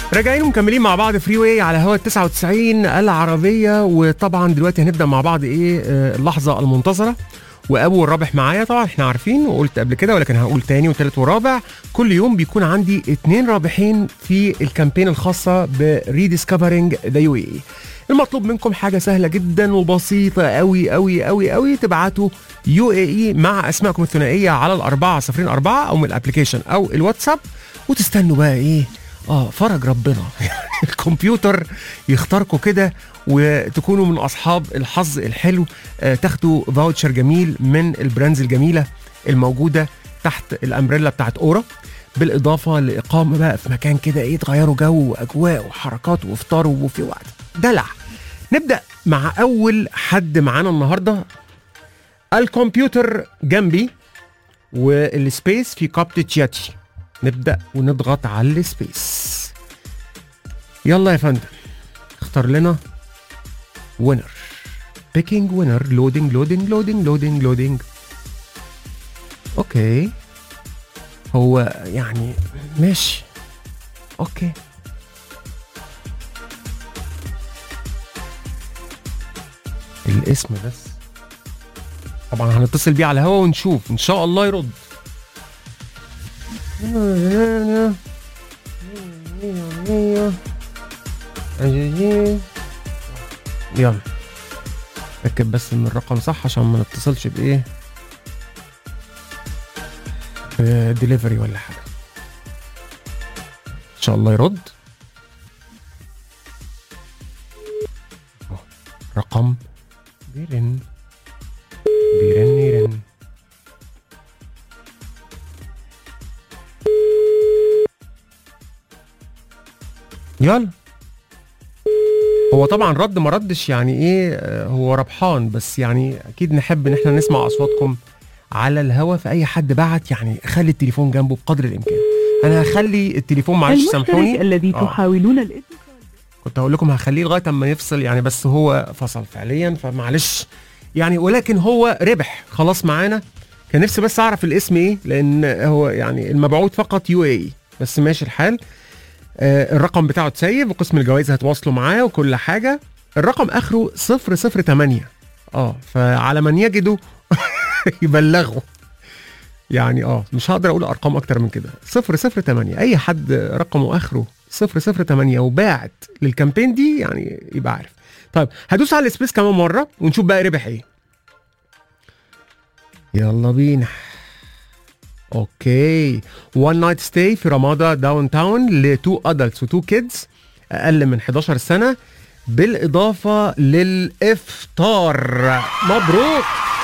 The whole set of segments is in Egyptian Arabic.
راجعين ومكملين مع بعض فري واي على هوا 99 العربيه وطبعا دلوقتي هنبدا مع بعض ايه آه، اللحظه المنتظره وابو الرابح معايا طبعا احنا عارفين وقلت قبل كده ولكن هقول تاني وتالت ورابع كل يوم بيكون عندي اتنين رابحين في الكامبين الخاصه بريديسكفرنج ذا يو اي المطلوب منكم حاجه سهله جدا وبسيطه قوي قوي قوي قوي تبعتوا يو اي اي مع اسمائكم الثنائيه على الأربعة صفرين أربعة او من الابلكيشن او الواتساب وتستنوا بقى ايه اه فرج ربنا الكمبيوتر يختاركم كده وتكونوا من اصحاب الحظ الحلو آه تاخدوا فاوتشر جميل من البراندز الجميله الموجوده تحت الامبريلا بتاعت اورا بالاضافه لاقامه بقى في مكان كده ايه تغيروا جو واجواء وحركات وافطار وفي وقت دلع نبدا مع اول حد معانا النهارده الكمبيوتر جنبي والسبيس في كابتة ياتي نبدا ونضغط على السبيس يلا يا فندم اختار لنا وينر بيكينج وينر لودينج لودينج لودينج لودينج لودينج اوكي هو يعني ماشي اوكي الاسم بس طبعا هنتصل بيه على الهوا ونشوف ان شاء الله يرد يلا ركب بس ان الرقم صح عشان ما نتصلش بايه ديليفري ولا حاجه ان شاء الله يرد أهو، رقم بيرن بيرن يرن يلا هو طبعا رد ما ردش يعني ايه آه، هو ربحان بس يعني اكيد نحب ان احنا نسمع اصواتكم على الهوا في اي حد بعت يعني خلي التليفون جنبه بقدر الامكان انا هخلي التليفون معلش المشترك سامحوني الذي آه. تحاولون الاتصال كنت هقول لكم هخليه لغايه اما يفصل يعني بس هو فصل فعليا فمعلش يعني ولكن هو ربح خلاص معانا كان نفسي بس اعرف الاسم ايه لان هو يعني المبعوث فقط يو اي بس ماشي الحال آه الرقم بتاعه اتسيب وقسم الجوائز هتواصلوا معاه وكل حاجه الرقم اخره 008 اه فعلى من يجدوا يبلغوا يعني اه مش هقدر اقول ارقام اكتر من كده 008 اي حد رقمه اخره 008 وباعت للكامبين دي يعني يبقى عارف طيب هدوس على السبيس كمان مره ونشوف بقى ربح ايه يلا بينا اوكي وان نايت ستاي في رمادة داون تاون لتو ادلتس وتو كيدز اقل من 11 سنه بالاضافه للافطار مبروك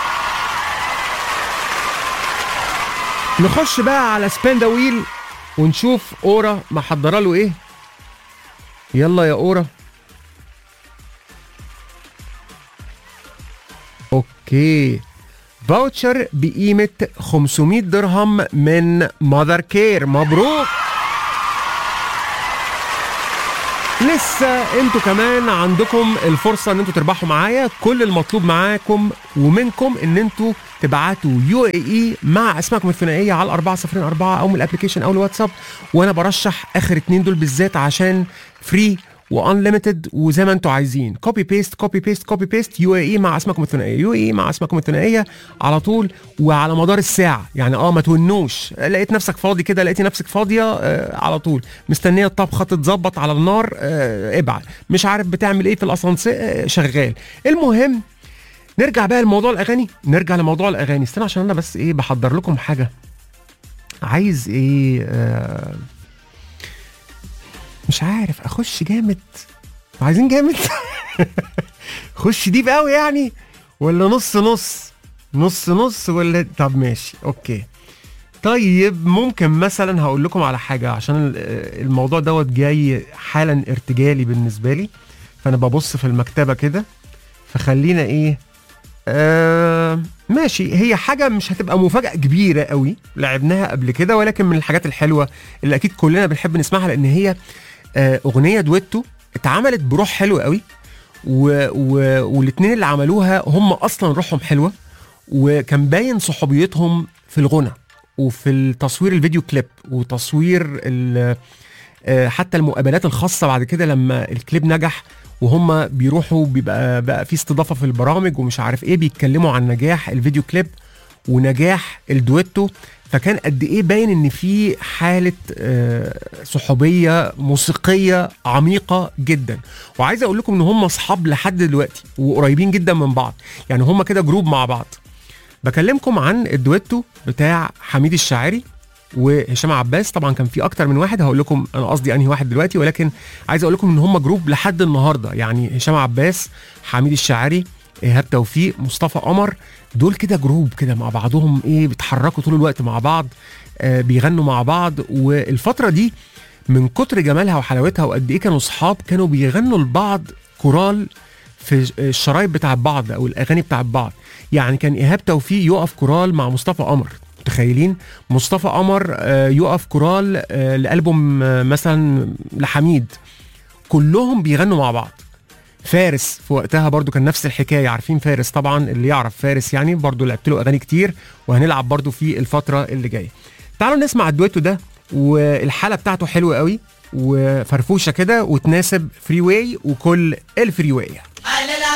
نخش بقى على سبين ذا ويل ونشوف اورا محضره له ايه يلا يا اورا اوكي فاوتشر بقيمة 500 درهم من ماذر كير مبروك لسه انتوا كمان عندكم الفرصة ان انتوا تربحوا معايا كل المطلوب معاكم ومنكم ان انتوا تبعتوا يو اي اي مع اسمائكم الثنائية على 4004 او من الابلكيشن او الواتساب وانا برشح اخر اتنين دول بالذات عشان فري وانليمتد وزي ما انتوا عايزين كوبي بيست كوبي بيست كوبي بيست يو اي اي مع اسمائكم الثنائيه يو اي مع اسمائكم الثنائيه على طول وعلى مدار الساعه يعني اه ما تونوش لقيت نفسك فاضي كده لقيتي نفسك فاضيه آه على طول مستنيه الطبخه تتظبط على النار آه ابعت مش عارف بتعمل ايه في الاسانسير آه شغال المهم نرجع بقى لموضوع الاغاني نرجع لموضوع الاغاني استنى عشان انا بس ايه بحضر لكم حاجه عايز ايه آه مش عارف اخش جامد عايزين جامد خش ديب قوي يعني ولا نص نص نص نص ولا طب ماشي اوكي طيب ممكن مثلا هقول لكم على حاجه عشان ال- الموضوع دوت جاي حالا ارتجالي بالنسبه لي فانا ببص في المكتبه كده فخلينا ايه آه ماشي هي حاجة مش هتبقى مفاجأة كبيرة قوي لعبناها قبل كده ولكن من الحاجات الحلوة اللي أكيد كلنا بنحب نسمعها لأن هي آه أغنية دويتو اتعملت بروح حلو قوي و... و... والاتنين اللي عملوها هم أصلا روحهم حلوة وكان باين صحوبيتهم في الغنى وفي التصوير الفيديو كليب وتصوير ال... آه، حتى المقابلات الخاصه بعد كده لما الكليب نجح وهم بيروحوا بيبقى بقى في استضافه في البرامج ومش عارف ايه بيتكلموا عن نجاح الفيديو كليب ونجاح الدويتو فكان قد ايه باين ان في حاله آه، صحوبيه موسيقيه عميقه جدا وعايز اقول لكم ان هم اصحاب لحد دلوقتي وقريبين جدا من بعض يعني هم كده جروب مع بعض بكلمكم عن الدويتو بتاع حميد الشاعري وهشام عباس طبعا كان في اكتر من واحد هقول لكم انا قصدي انهي واحد دلوقتي ولكن عايز اقول لكم ان هم جروب لحد النهارده يعني هشام عباس حميد الشاعري ايهاب توفيق مصطفى قمر دول كده جروب كده مع بعضهم ايه بيتحركوا طول الوقت مع بعض آه بيغنوا مع بعض والفتره دي من كتر جمالها وحلاوتها وقد ايه كانوا صحاب كانوا بيغنوا لبعض كورال في الشرايط بتاع بعض او الاغاني بتاع بعض يعني كان ايهاب توفيق يقف كورال مع مصطفى قمر متخيلين مصطفى قمر آه، يقف كورال آه، لالبوم آه، مثلا لحميد كلهم بيغنوا مع بعض فارس في وقتها برضو كان نفس الحكايه عارفين فارس طبعا اللي يعرف فارس يعني برضو لعبت له اغاني كتير وهنلعب برضو في الفتره اللي جايه تعالوا نسمع الدويتو ده والحاله بتاعته حلوه قوي وفرفوشه كده وتناسب فري واي وكل الفري واي